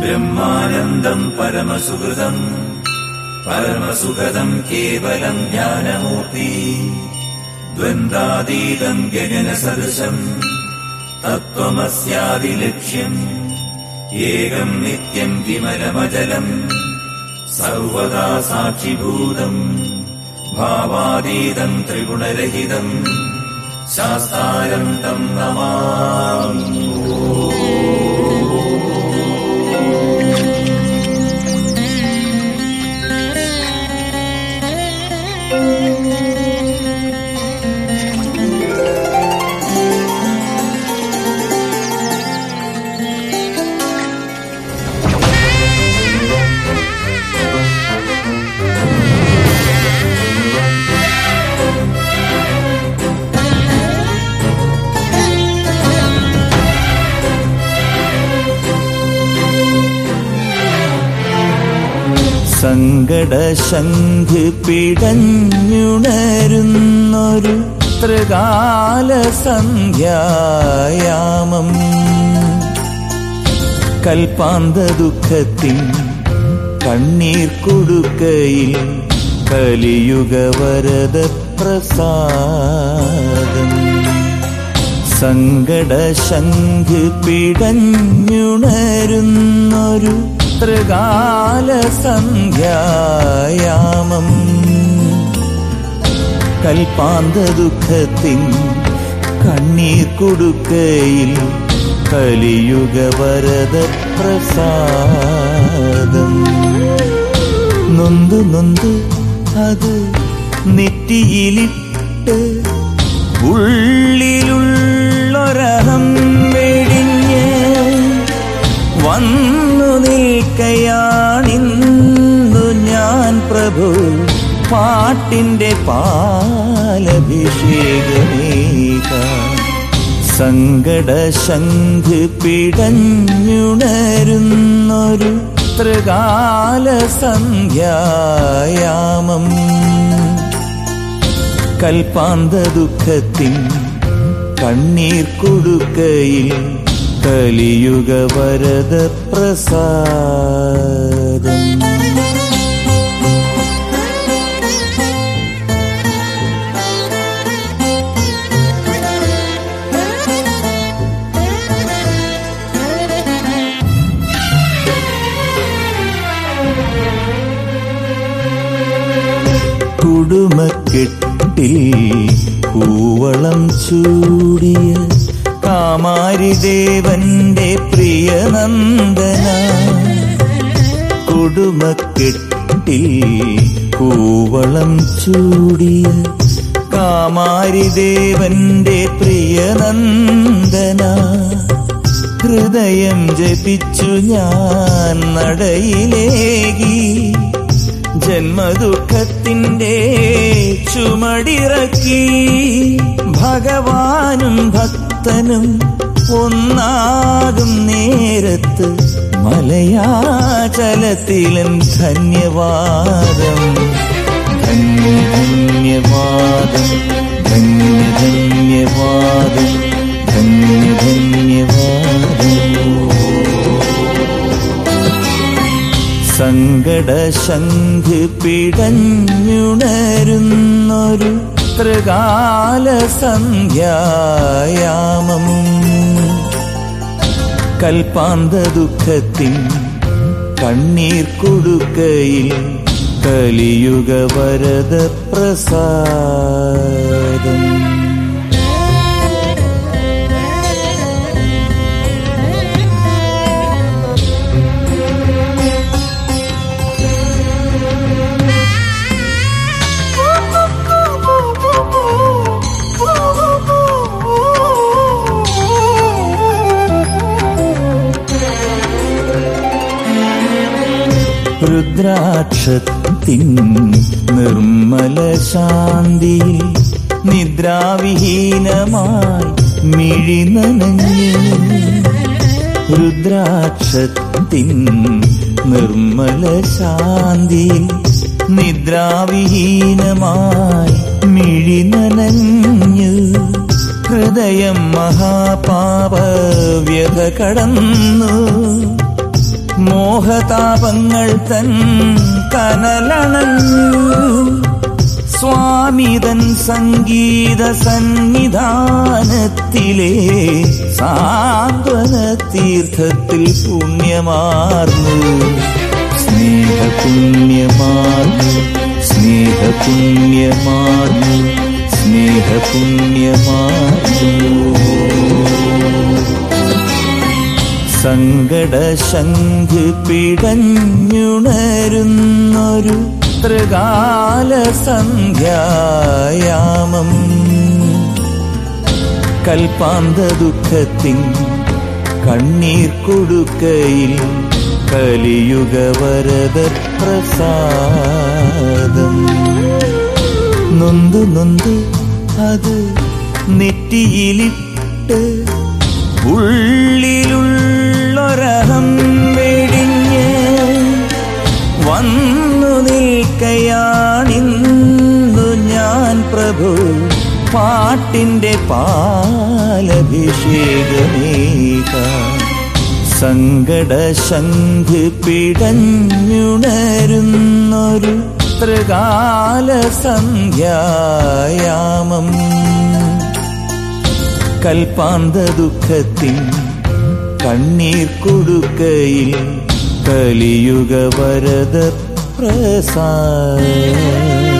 ब्रह्मानन्दम् परमसुहृदम् परमसुखदम् केवलम् ज्ञानमूर्ति द्वन्द्वातीतम् गगनसदृशम् तत्त्वमस्यादिलक्ष्यम् एकम् नित्यम् विमलमजलम् सर्वदा साक्षिभूतम् भावातीतम् त्रिगुणरहितम् शास्तारम् तम् नमामि സങ്കടശംഖ് പിടഞ്ഞുണരുന്നൊരു ത്രികാല സന്ധ്യായാമം കൽപ്പാന്ത ദുഃഖത്തിൻ കണ്ണീർ കൊടുക്കയിൽ കലിയുഗ വരദ പ്രസാദം സങ്കടശംഖ് പിടഞ്ഞുണരുന്നൊരു ത്രികാല സന്ധ്യായാമം കൽപ്പാന്ത ദുഃഖത്തിൻ കണ്ണീർ കൊടുക്കയിൽ കലിയുഗ വരദ പ്രസാദം നൊന്തു നൊന്ത് അത് നെറ്റിയിലിട്ട് ഉള്ളിലുള്ളൊരഹം വെടിഞ്ഞ് വന്നു നിൽക്കയാണിന്നു ഞാൻ പ്രഭു പാട്ടിന്റെ പാലഭിഷേകമേക സങ്കടശംഖ് പിടഞ്ഞുണരുന്നൊരു ത്രികാല സന്ധ്യായാമം കൽപ്പാന്ത ദുഃഖത്തിൻ കണ്ണീർ കൊടുക്കയിൽ കലിയുഗ വരദ പ്രസാദം കുടുമക്കെട്ടിൽ കൂവളം ചൂടിയ കാമാരിദേവന്റെ പ്രിയനന്ദന കുടുമക്കെട്ടിൽ കൂവളം ചൂടിയ കാമാരിദേവന്റെ പ്രിയനന്ദന ഹൃദയം ജപിച്ചു ഞാൻ നടയിലേകി ജന്മദുഃഖത്തിന്റെ ചുമടിറക്കി ഭഗവാനും ഭക്തനും ഒന്നാകും നേരത്ത് മലയാചലത്തിലും ധന്യവാദം ധന്യ ധന്യവാദം ധന്യ ധന്യവാദം ധന്യ ധന്യവാദം സങ്കടശംഖ് പിടഞ്ഞുണരുന്നൊരു ത്രികാല സന്ധ്യായാമം കൽപ്പാന്ത ദുഃഖത്തിൻ കണ്ണീർ കൊടുക്കയിൽ കലിയുഗ വരദ പ്രസാദം രുദ്രാക്ഷത്തിൻ നിർമ്മല ശാന്തിയിൽ നിദ്രാവിഹീനമായി മിഴി നനഞ്ഞു രുദ്രാക്ഷത്തിൻ നിർമ്മല ശാന്തിയിൽ നിദ്രാവിഹീനമായി മിഴി നനഞ്ഞു ഹൃദയം മഹാപാപ വ്യത കടന്നു മോഹതാപങ്ങൾ തൻ കനലണഞ്ഞു സ്വാമിതൻ സംഗീത സന്നിധാനത്തിലെ സാന്ത്വന തീർത്ഥത്തിൽ പുണ്യമാർന്നു സ്നേഹപുണ്യമാർന്നു സ്നേഹപുണ്യമാർന്നു സ്നേഹപുണ്യമാർന്നു സങ്കടശംഖ് പിടഞ്ഞുണരുന്നൊരു ത്രികാല സന്ധ്യായാമം കൽപ്പാന്ത ദുഃഖത്തിൻ കണ്ണീർ കൊടുക്കയിൽ കലിയുഗ വരദ പ്രസാദം നൊന്തു നൊന്ത് അത് നെറ്റിയിലിട്ട് ഉള്ളിലുള്ളൊരഹം വെടിഞ്ഞ് വന്നു നിൽക്കയാണിന്നു ഞാൻ പ്രഭു പാട്ടിന്റെ പാലഭിഷേകമേക സങ്കടശംഖ് പിടഞ്ഞുണരുന്നൊരു ത്രികാല സന്ധ്യായാമം കൽപ്പാന്ത ദുഃഖത്തിൻ കണ്ണീർ കൊടുക്കയിൽ കലിയുഗ വരദ പ്രസാദം